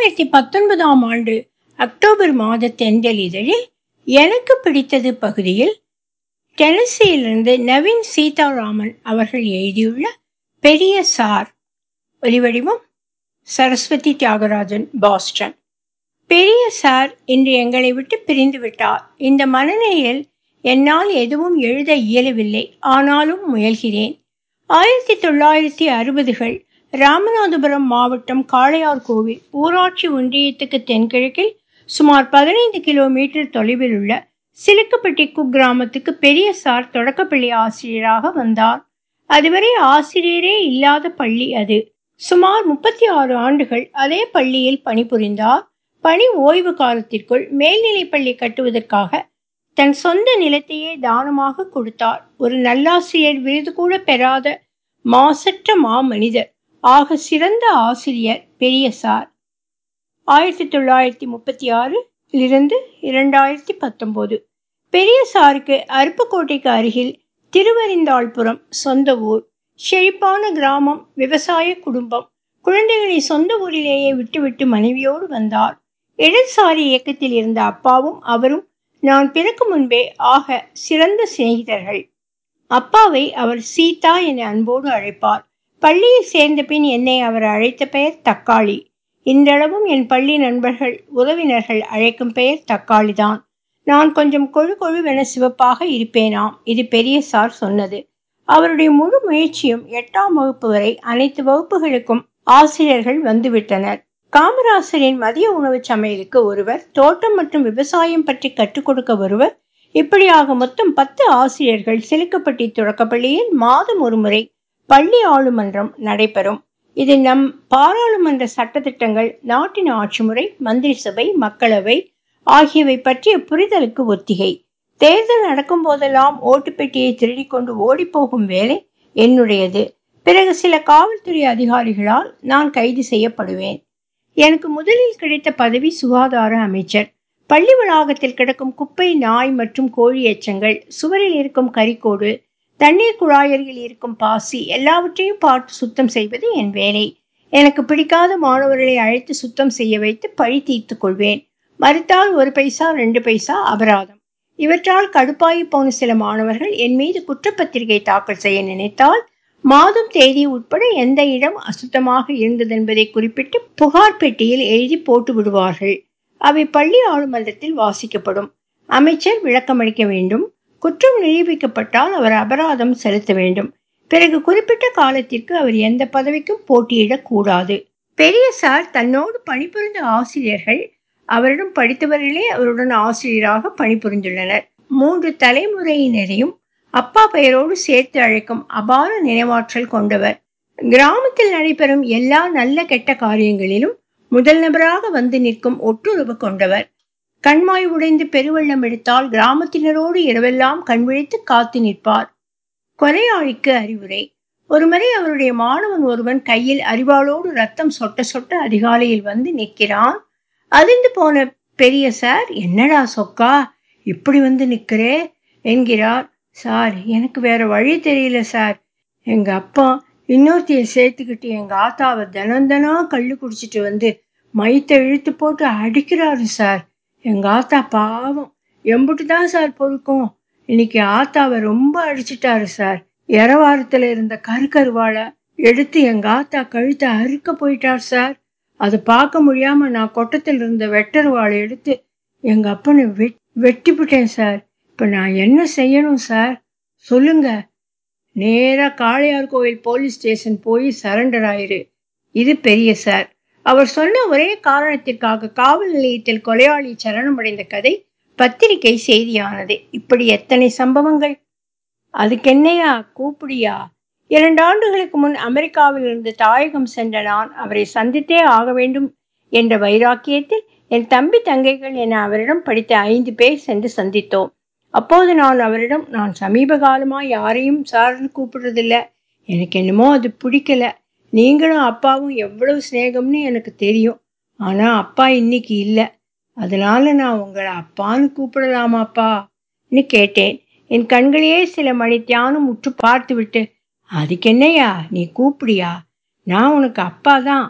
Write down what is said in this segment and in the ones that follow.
இரண்டாயிரத்தி பத்தொன்பதாம் ஆண்டு அக்டோபர் மாத தென்றல் இதழில் எனக்கு பிடித்தது பகுதியில் டெனசியிலிருந்து நவீன் சீதாராமன் அவர்கள் எழுதியுள்ள பெரிய சார் ஒலிவடிவம் சரஸ்வதி தியாகராஜன் பாஸ்டன் பெரிய சார் இன்று எங்களை விட்டு பிரிந்து விட்டார் இந்த மனநிலையில் என்னால் எதுவும் எழுத இயலவில்லை ஆனாலும் முயல்கிறேன் ஆயிரத்தி தொள்ளாயிரத்தி அறுபதுகள் ராமநாதபுரம் மாவட்டம் காளையார் கோவில் ஊராட்சி ஒன்றியத்துக்கு தென்கிழக்கில் சுமார் பதினைந்து கிலோமீட்டர் தொலைவில் உள்ள சிலுக்குப்பட்டி குக்கிராமத்துக்கு பெரிய சார் தொடக்கப்பள்ளி ஆசிரியராக வந்தார் அதுவரை ஆசிரியரே இல்லாத பள்ளி அது சுமார் முப்பத்தி ஆறு ஆண்டுகள் அதே பள்ளியில் பணிபுரிந்தார் பணி ஓய்வு காலத்திற்குள் மேல்நிலைப் பள்ளி கட்டுவதற்காக தன் சொந்த நிலத்தையே தானமாக கொடுத்தார் ஒரு நல்லாசிரியர் விருது கூட பெறாத மாசற்ற மாமனிதர் ஆக சிறந்த ஆசிரியர் பெரிய சார் ஆயிரத்தி தொள்ளாயிரத்தி முப்பத்தி ஆறிலிருந்து இரண்டாயிரத்தி பத்தொம்போது பெரிய சாருக்கு அருப்புக்கோட்டைக்கு அருகில் திருவரிந்தாள்புரம் சொந்த ஊர் செழிப்பான கிராமம் விவசாய குடும்பம் குழந்தைகளை சொந்த ஊரிலேயே விட்டுவிட்டு மனைவியோடு வந்தார் இடதுசாரி இயக்கத்தில் இருந்த அப்பாவும் அவரும் நான் பிறக்கும் முன்பே ஆக சிறந்த சிநேகிதர்கள் அப்பாவை அவர் சீதா என அன்போடு அழைப்பார் பள்ளியில் சேர்ந்த பின் என்னை அவர் அழைத்த பெயர் தக்காளி இன்றளவும் என் பள்ளி நண்பர்கள் உறவினர்கள் அழைக்கும் பெயர் தக்காளிதான் நான் கொஞ்சம் கொழு கொழுவென சிவப்பாக இருப்பேனாம் இது பெரிய சார் சொன்னது அவருடைய முழு முயற்சியும் எட்டாம் வகுப்பு வரை அனைத்து வகுப்புகளுக்கும் ஆசிரியர்கள் வந்துவிட்டனர் காமராசரின் மதிய உணவு சமையலுக்கு ஒருவர் தோட்டம் மற்றும் விவசாயம் பற்றி கற்றுக் கொடுக்க ஒருவர் இப்படியாக மொத்தம் பத்து ஆசிரியர்கள் சிலுக்கப்பட்டி தொடக்கப்பள்ளியில் மாதம் ஒரு முறை பள்ளி ஆளுமன்றம் நடைபெறும் இது நம் பாராளுமன்ற சட்டத்திட்டங்கள் நாட்டின் ஆட்சி முறை மந்திரி சபை மக்களவை ஆகியவை பற்றிய புரிதலுக்கு ஒத்திகை தேர்தல் நடக்கும் போதெல்லாம் ஓட்டுப்பெட்டியை திருடிக் கொண்டு ஓடிப்போகும் வேலை என்னுடையது பிறகு சில காவல்துறை அதிகாரிகளால் நான் கைது செய்யப்படுவேன் எனக்கு முதலில் கிடைத்த பதவி சுகாதார அமைச்சர் பள்ளி வளாகத்தில் கிடக்கும் குப்பை நாய் மற்றும் கோழி எச்சங்கள் சுவரில் இருக்கும் கரிக்கோடு தண்ணீர் குழாயருகில் இருக்கும் பாசி எல்லாவற்றையும் பார்த்து சுத்தம் செய்வது என் வேலை எனக்கு பிடிக்காத மாணவர்களை அழைத்து சுத்தம் செய்ய வைத்து பழி தீர்த்து கொள்வேன் மறுத்தால் ஒரு பைசா ரெண்டு பைசா அபராதம் இவற்றால் கடுப்பாகி போன சில மாணவர்கள் என் மீது குற்றப்பத்திரிகை தாக்கல் செய்ய நினைத்தால் மாதம் தேதி உட்பட எந்த இடம் அசுத்தமாக இருந்ததென்பதை குறிப்பிட்டு புகார் பெட்டியில் எழுதி போட்டு விடுவார்கள் அவை பள்ளி ஆளுமன்றத்தில் வாசிக்கப்படும் அமைச்சர் விளக்கமளிக்க வேண்டும் குற்றம் நிரூபிக்கப்பட்டால் அவர் அபராதம் செலுத்த வேண்டும் பிறகு குறிப்பிட்ட காலத்திற்கு அவர் எந்த பதவிக்கும் போட்டியிடக் கூடாது பெரிய சார் தன்னோடு பணிபுரிந்த ஆசிரியர்கள் அவரிடம் படித்தவர்களே அவருடன் ஆசிரியராக பணிபுரிந்துள்ளனர் மூன்று தலைமுறையினரையும் அப்பா பெயரோடு சேர்த்து அழைக்கும் அபார நினைவாற்றல் கொண்டவர் கிராமத்தில் நடைபெறும் எல்லா நல்ல கெட்ட காரியங்களிலும் முதல் நபராக வந்து நிற்கும் ஒட்டுறவு கொண்டவர் கண்மாய் உடைந்து பெருவெள்ளம் எடுத்தால் கிராமத்தினரோடு இரவெல்லாம் கண்விழித்து காத்து நிற்பார் கொலையாளிக்கு அறிவுரை ஒருமுறை அவருடைய மாணவன் ஒருவன் கையில் அறிவாளோடு ரத்தம் சொட்ட சொட்ட அதிகாலையில் வந்து நிற்கிறான் அதிர்ந்து போன பெரிய சார் என்னடா சொக்கா இப்படி வந்து நிக்கிறே என்கிறார் சார் எனக்கு வேற வழி தெரியல சார் எங்க அப்பா இன்னொருத்தைய சேர்த்துக்கிட்டு எங்க ஆத்தாவை தினம் தினம் கள்ளு குடிச்சிட்டு வந்து மைத்த இழுத்து போட்டு அடிக்கிறாரு சார் எங்க ஆத்தா பாவம் எம்புட்டு தான் சார் பொறுக்கும் இன்னைக்கு ஆத்தாவை ரொம்ப அடிச்சிட்டாரு சார் இரவாரத்துல இருந்த கருக்கருவாளை எடுத்து எங்க ஆத்தா கழுத்தை அறுக்க போயிட்டார் சார் அதை பார்க்க முடியாம நான் கொட்டத்தில் இருந்த வெட்டருவாளை எடுத்து எங்க அப்பனை வெட் வெட்டிவிட்டேன் சார் இப்ப நான் என்ன செய்யணும் சார் சொல்லுங்க நேரா காளையார் கோவில் போலீஸ் ஸ்டேஷன் போய் சரண்டர் ஆயிரு இது பெரிய சார் அவர் சொன்ன ஒரே காரணத்திற்காக காவல் நிலையத்தில் கொலையாளி சரணமடைந்த கதை பத்திரிகை செய்தியானது இப்படி எத்தனை சம்பவங்கள் அதுக்கென்னையா கூப்பிடியா இரண்டு ஆண்டுகளுக்கு முன் அமெரிக்காவில் இருந்து தாயகம் சென்ற நான் அவரை சந்தித்தே ஆக வேண்டும் என்ற வைராக்கியத்தில் என் தம்பி தங்கைகள் என அவரிடம் படித்த ஐந்து பேர் சென்று சந்தித்தோம் அப்போது நான் அவரிடம் நான் சமீப காலமா யாரையும் சார்னு கூப்பிடுறதில்ல எனக்கு என்னமோ அது பிடிக்கல நீங்களும் அப்பாவும் எவ்வளவு சிநேகம்னு எனக்கு தெரியும் ஆனா அப்பா இன்னைக்கு இல்லை அதனால நான் உங்களை அப்பான்னு கூப்பிடலாமாப்பா கேட்டேன் என் கண்களையே சில மணி தியானம் உற்று பார்த்து விட்டு அதுக்கு என்னையா நீ கூப்பிடியா நான் உனக்கு அப்பா தான்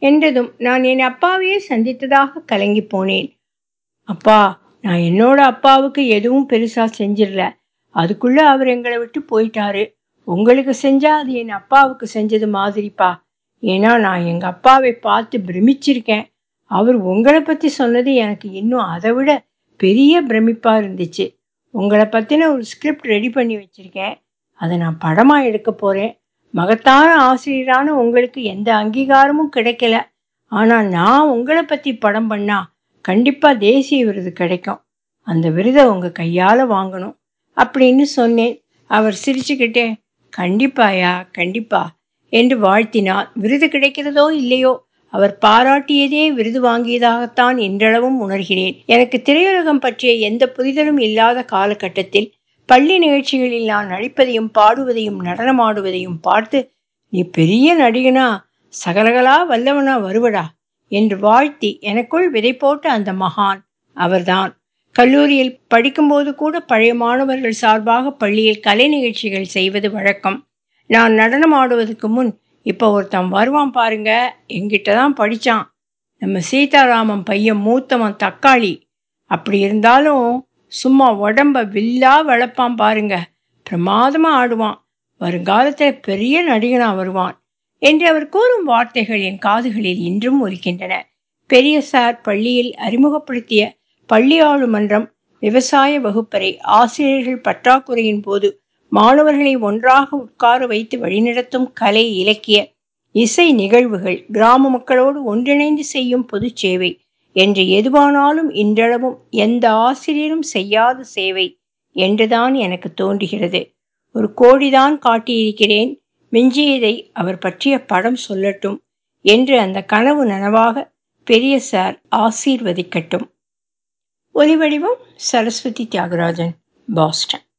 என்றதும் நான் என் அப்பாவையே சந்தித்ததாக கலங்கி போனேன் அப்பா நான் என்னோட அப்பாவுக்கு எதுவும் பெருசா செஞ்சிடல அதுக்குள்ள அவர் எங்களை விட்டு போயிட்டாரு உங்களுக்கு செஞ்சா அது என் அப்பாவுக்கு செஞ்சது மாதிரிப்பா ஏன்னா நான் எங்க அப்பாவை பார்த்து பிரமிச்சிருக்கேன் அவர் உங்களை பத்தி சொன்னது எனக்கு இன்னும் அதை விட பெரிய பிரமிப்பா இருந்துச்சு உங்களை பத்தின ஒரு ஸ்கிரிப்ட் ரெடி பண்ணி வச்சிருக்கேன் அதை நான் படமா எடுக்க போறேன் மகத்தான ஆசிரியரான உங்களுக்கு எந்த அங்கீகாரமும் கிடைக்கல ஆனா நான் உங்களை பத்தி படம் பண்ணா கண்டிப்பா தேசிய விருது கிடைக்கும் அந்த விருதை உங்க கையால வாங்கணும் அப்படின்னு சொன்னேன் அவர் சிரிச்சுக்கிட்டே கண்டிப்பாயா கண்டிப்பா என்று வாழ்த்தினார் விருது கிடைக்கிறதோ இல்லையோ அவர் பாராட்டியதே விருது வாங்கியதாகத்தான் இன்றளவும் உணர்கிறேன் எனக்கு திரையுலகம் பற்றிய எந்த புரிதலும் இல்லாத காலகட்டத்தில் பள்ளி நிகழ்ச்சிகளில் நான் நடிப்பதையும் பாடுவதையும் நடனமாடுவதையும் பார்த்து நீ பெரிய நடிகனா சகலகலா வல்லவனா வருவடா என்று வாழ்த்தி எனக்குள் விதை போட்ட அந்த மகான் அவர்தான் கல்லூரியில் படிக்கும்போது கூட பழைய மாணவர்கள் சார்பாக பள்ளியில் கலை நிகழ்ச்சிகள் செய்வது வழக்கம் நான் நடனம் ஆடுவதற்கு முன் இப்போ ஒருத்தன் வருவான் பாருங்க எங்கிட்ட தான் படித்தான் நம்ம சீதாராமன் பையன் மூத்தவன் தக்காளி அப்படி இருந்தாலும் சும்மா உடம்ப வில்லா வளர்ப்பான் பாருங்க பிரமாதமா ஆடுவான் வருங்காலத்தில் பெரிய நடிகனா வருவான் என்று அவர் கூறும் வார்த்தைகள் என் காதுகளில் இன்றும் ஒலிக்கின்றன பெரிய சார் பள்ளியில் அறிமுகப்படுத்திய பள்ளி ஆளுமன்றம் விவசாய வகுப்பறை ஆசிரியர்கள் பற்றாக்குறையின் போது மாணவர்களை ஒன்றாக உட்கார வைத்து வழிநடத்தும் கலை இலக்கிய இசை நிகழ்வுகள் கிராம மக்களோடு ஒன்றிணைந்து செய்யும் பொது சேவை என்று எதுவானாலும் இன்றளவும் எந்த ஆசிரியரும் செய்யாத சேவை என்றுதான் எனக்கு தோன்றுகிறது ஒரு கோடிதான் காட்டியிருக்கிறேன் மிஞ்சியதை அவர் பற்றிய படம் சொல்லட்டும் என்று அந்த கனவு நனவாக பெரிய சார் ஆசீர்வதிக்கட்டும் ஒலிவடிவம் சரஸ்வதி தியாகராஜன் பாஸ்டன்